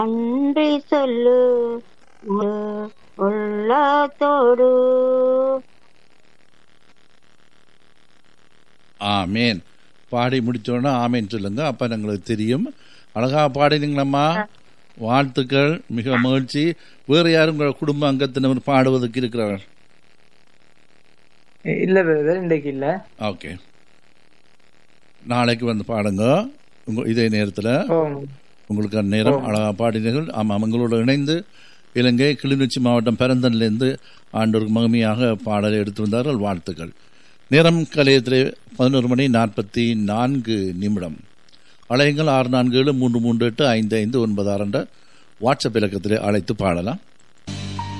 நன்றி சொல்லு முழு உள்ளத்தோடு ஆமேன் பாடி முடிச்சோன்னா ஆமேன் சொல்லுங்க அப்ப எங்களுக்கு தெரியும் அழகா பாடினீங்களம்மா வாழ்த்துக்கள் மிக மகிழ்ச்சி வேற யாரும் உங்க குடும்ப அங்கத்தினர் பாடுவதற்கு இருக்கிறார்கள் இல்ல பிரதர் இன்றைக்கு இல்ல ஓகே நாளைக்கு வந்து பாடுங்க உங்க இதே நேரத்தில் ஓ உங்களுக்கு அந்நேரம் அழகா பாடினீர்கள் ஆமாம் உங்களோடு இணைந்து இலங்கை கிளிநொச்சி மாவட்டம் பெரந்தன்லேருந்து ஆண்டோருக்கு மகிமையாக பாடலை எடுத்து வந்தார்கள் வாழ்த்துக்கள் நேரம் கலையத்திலே பதினோரு மணி நாற்பத்தி நான்கு நிமிடம் அலையுங்கள் ஆறு நான்கு ஏழு மூன்று மூன்று எட்டு ஐந்து ஐந்து ஒன்பது ஆறு என்ற வாட்ஸ்அப் இலக்கத்திலே அழைத்து பாடலாம்